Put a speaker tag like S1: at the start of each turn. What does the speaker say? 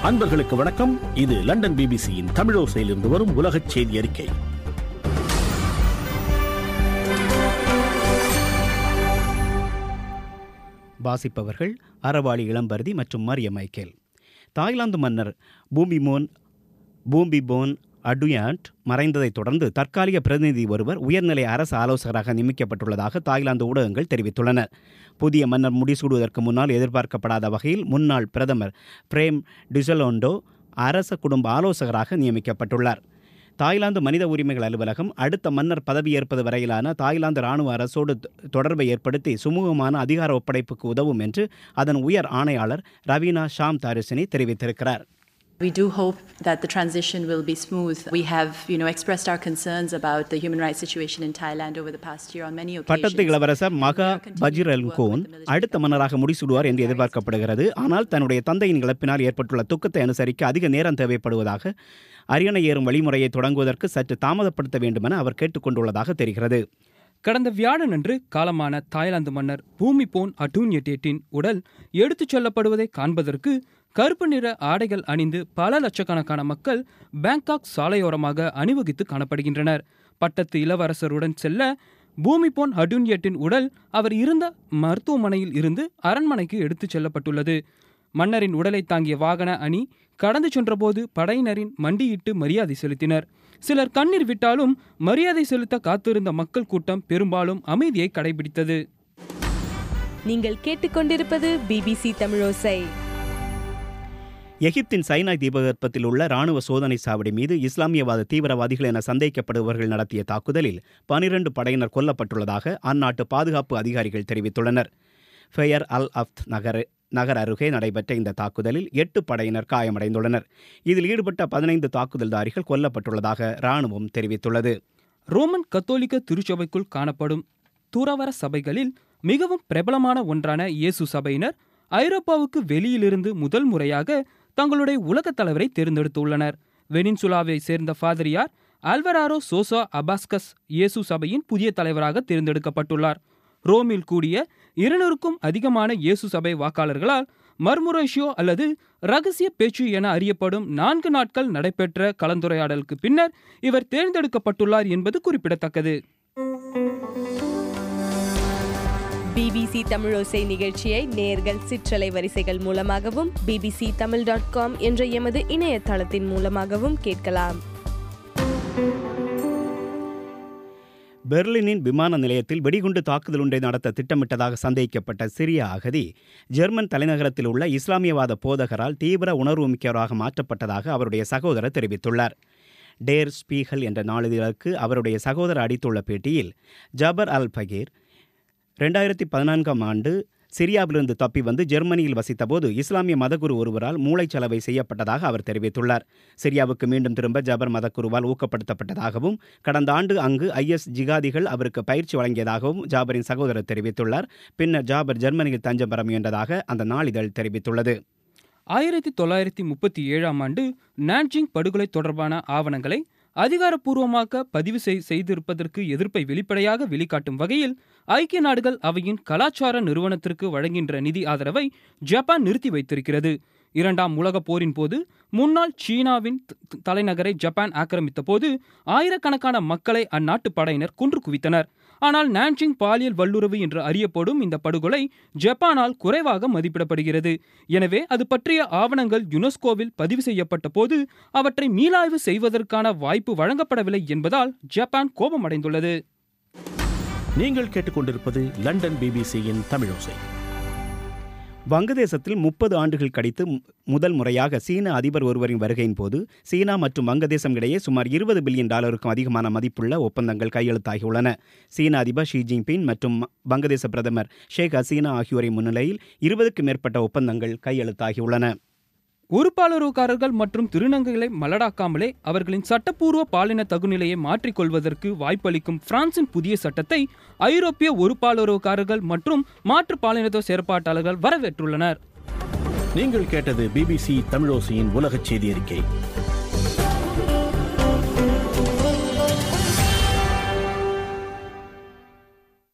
S1: அன்பர்களுக்கு வணக்கம் இது லண்டன் பிபிசியின் தமிழோசையிலிருந்து வரும் உலகச் செய்தி அறிக்கை
S2: வாசிப்பவர்கள் அறவாளி இளம்பருதி மற்றும் மரிய மைக்கேல் தாய்லாந்து மன்னர் பூமிமோன் பூம்பிபோன் அடுயாண்ட் மறைந்ததைத் தொடர்ந்து தற்காலிக பிரதிநிதி ஒருவர் உயர்நிலை அரசு ஆலோசகராக நியமிக்கப்பட்டுள்ளதாக தாய்லாந்து ஊடகங்கள் தெரிவித்துள்ளன புதிய மன்னர் முடிசூடுவதற்கு முன்னால் எதிர்பார்க்கப்படாத வகையில் முன்னாள் பிரதமர் பிரேம் டிசலோண்டோ அரச குடும்ப ஆலோசகராக நியமிக்கப்பட்டுள்ளார் தாய்லாந்து மனித உரிமைகள் அலுவலகம் அடுத்த மன்னர் பதவியேற்பது வரையிலான தாய்லாந்து இராணுவ அரசோடு தொ- தொடர்பை ஏற்படுத்தி சுமூகமான அதிகார ஒப்படைப்புக்கு உதவும் என்று அதன் உயர் ஆணையாளர் ரவீனா ஷாம் தாரிசினி தெரிவித்திருக்கிறார்
S3: We do hope that the transition will be smooth. We have, you know, expressed our concerns about the human rights situation in Thailand over the past year on many
S2: பட்டத்து
S3: occasions.
S2: இளவரசர் மகா பஜிரல்கோன் அடுத்த மன்னராக முடிசூடுவார் என்று எதிர்பார்க்கப்படுகிறது ஆனால் தன்னுடைய தந்தையின் இழப்பினால் ஏற்பட்டுள்ள துக்கத்தை அனுசரிக்க அதிக நேரம் தேவைப்படுவதாக அரியணை ஏறும் வழிமுறையை தொடங்குவதற்கு சற்று தாமதப்படுத்த வேண்டுமென அவர் கேட்டுக்கொண்டுள்ளதாக தெரிகிறது
S4: கடந்த வியாழனன்று காலமான தாய்லாந்து மன்னர் பூமிபோன் அட்டூன்யட்டேட்டின் உடல் எடுத்துச் செல்லப்படுவதை காண்பதற்கு கருப்பு நிற ஆடைகள் அணிந்து பல லட்சக்கணக்கான மக்கள் பேங்காக் சாலையோரமாக அணிவகுத்து காணப்படுகின்றனர் பட்டத்து இளவரசருடன் செல்ல பூமிபோன் அட்டூன்யட்டின் உடல் அவர் இருந்த மருத்துவமனையில் இருந்து அரண்மனைக்கு எடுத்துச் செல்லப்பட்டுள்ளது மன்னரின் உடலை தாங்கிய வாகன அணி கடந்து சென்றபோது படையினரின் மண்டியிட்டு மரியாதை செலுத்தினர் சிலர் கண்ணீர் விட்டாலும் மரியாதை செலுத்த காத்திருந்த மக்கள் கூட்டம் பெரும்பாலும் அமைதியை கடைபிடித்தது
S5: நீங்கள் கேட்டுக்கொண்டிருப்பது பிபிசி தமிழோசை
S2: எகிப்தின் சைனாய் தீபகற்பத்தில் உள்ள ராணுவ சோதனை சாவடி மீது இஸ்லாமியவாத தீவிரவாதிகள் என சந்தேகிக்கப்படுபவர்கள் நடத்திய தாக்குதலில் பனிரெண்டு படையினர் கொல்லப்பட்டுள்ளதாக அந்நாட்டு பாதுகாப்பு அதிகாரிகள் தெரிவித்துள்ளனர் ஃபெயர் அல் அஃப்த் நகர் நகர் அருகே நடைபெற்ற இந்த தாக்குதலில் எட்டு படையினர் காயமடைந்துள்ளனர் இதில் ஈடுபட்ட பதினைந்து தாக்குதல்தாரிகள் கொல்லப்பட்டுள்ளதாக ராணுவம் தெரிவித்துள்ளது
S4: ரோமன் கத்தோலிக்க திருச்சபைக்குள் காணப்படும் துறவர சபைகளில் மிகவும் பிரபலமான ஒன்றான இயேசு சபையினர் ஐரோப்பாவுக்கு வெளியிலிருந்து முதல் முறையாக தங்களுடைய உலகத் தலைவரை தேர்ந்தெடுத்துள்ளனர் வெனின்சுலாவை சேர்ந்த ஃபாதரியார் ஆல்வராரோ சோசா அபாஸ்கஸ் இயேசு சபையின் புதிய தலைவராக தேர்ந்தெடுக்கப்பட்டுள்ளார் ரோமில் கூடிய இருநூறுக்கும் அதிகமான இயேசு சபை வாக்காளர்களால் மர்முரேஷியோ அல்லது ரகசிய பேச்சு என அறியப்படும் நான்கு நாட்கள் நடைபெற்ற கலந்துரையாடலுக்கு பின்னர் இவர் தேர்ந்தெடுக்கப்பட்டுள்ளார் என்பது குறிப்பிடத்தக்கது
S5: பிபிசி தமிழோசை நிகழ்ச்சியை நேர்கள் சிற்றலை வரிசைகள் மூலமாகவும் பிபிசி தமிழ் டாட் காம் என்ற எமது இணையதளத்தின் மூலமாகவும் கேட்கலாம்
S2: பெர்லினின் விமான நிலையத்தில் வெடிகுண்டு தாக்குதல் ஒன்றை நடத்த திட்டமிட்டதாக சந்தேகிக்கப்பட்ட சிரிய அகதி ஜெர்மன் தலைநகரத்தில் உள்ள இஸ்லாமியவாத போதகரால் தீவிர உணர்வுமிக்கவராக மாற்றப்பட்டதாக அவருடைய சகோதரர் தெரிவித்துள்ளார் டேர் ஸ்பீகல் என்ற நாளிதழுக்கு அவருடைய சகோதரர் அடித்துள்ள பேட்டியில் ஜபர் அல் பகீர் ரெண்டாயிரத்தி பதினான்காம் ஆண்டு சிரியாவிலிருந்து தப்பி வந்து ஜெர்மனியில் வசித்தபோது இஸ்லாமிய மதகுரு ஒருவரால் மூளைச்சலவை செய்யப்பட்டதாக அவர் தெரிவித்துள்ளார் சிரியாவுக்கு மீண்டும் திரும்ப ஜபர் மதகுருவால் ஊக்கப்படுத்தப்பட்டதாகவும் கடந்த ஆண்டு அங்கு ஐஎஸ் ஜிகாதிகள் அவருக்கு பயிற்சி வழங்கியதாகவும் ஜாபரின் சகோதரர் தெரிவித்துள்ளார் பின்னர் ஜாபர் ஜெர்மனியில் தஞ்சம் பெற முயன்றதாக அந்த நாளிதழ் தெரிவித்துள்ளது
S4: ஆயிரத்தி தொள்ளாயிரத்தி முப்பத்தி ஏழாம் ஆண்டு நான்ஜிங் படுகொலை தொடர்பான ஆவணங்களை அதிகாரப்பூர்வமாக பதிவு செய்- செய்திருப்பதற்கு எதிர்ப்பை வெளிப்படையாக வெளிக்காட்டும் வகையில் ஐக்கிய நாடுகள் அவையின் கலாச்சார நிறுவனத்திற்கு வழங்கின்ற நிதி ஆதரவை ஜப்பான் நிறுத்தி வைத்திருக்கிறது இரண்டாம் உலகப் போரின் போது முன்னாள் சீனாவின் த- த- தலைநகரை ஜப்பான் ஆக்கிரமித்த போது ஆயிரக்கணக்கான மக்களை அந்நாட்டு படையினர் கொன்று குவித்தனர் ஆனால் நான்ஜிங் பாலியல் வல்லுறவு என்று அறியப்படும் இந்த படுகொலை ஜப்பானால் குறைவாக மதிப்பிடப்படுகிறது எனவே அது பற்றிய ஆவணங்கள் யுனெஸ்கோவில் பதிவு செய்யப்பட்ட போது அவற்றை மீளாய்வு செய்வதற்கான வாய்ப்பு வழங்கப்படவில்லை என்பதால் ஜப்பான் கோபமடைந்துள்ளது
S1: நீங்கள் கேட்டுக்கொண்டிருப்பது லண்டன் பிபிசியின் தமிழோசை
S2: வங்கதேசத்தில் முப்பது ஆண்டுகள் கழித்து மு- முதல் முறையாக சீன அதிபர் ஒருவரின் வருகையின் போது சீனா மற்றும் வங்கதேசம் இடையே சுமார் இருபது பில்லியன் டாலருக்கும் அதிகமான மதிப்புள்ள ஒப்பந்தங்கள் கையெழுத்தாகியுள்ளன சீன அதிபர் ஷி ஜின்பிங் மற்றும் வங்கதேச பிரதமர் ஷேக் ஹசீனா ஆகியோரின் முன்னிலையில் இருபதுக்கும் மேற்பட்ட ஒப்பந்தங்கள் கையெழுத்தாகியுள்ளன
S4: ஒருபாலுறவுக்காரர்கள் மற்றும் திருநங்கைகளை மலடாக்காமலே அவர்களின் சட்டப்பூர்வ பாலின தகுநிலையை மாற்றிக்கொள்வதற்கு வாய்ப்பளிக்கும் பிரான்சின் புதிய சட்டத்தை ஐரோப்பிய ஒருபாலுறவுக்காரர்கள் மற்றும் மாற்று பாலினத்துவ செயற்பாட்டாளர்கள் வரவேற்றுள்ளனர்
S1: நீங்கள் கேட்டது பிபிசி தமிழோசையின் உலகச் செய்தி அறிக்கை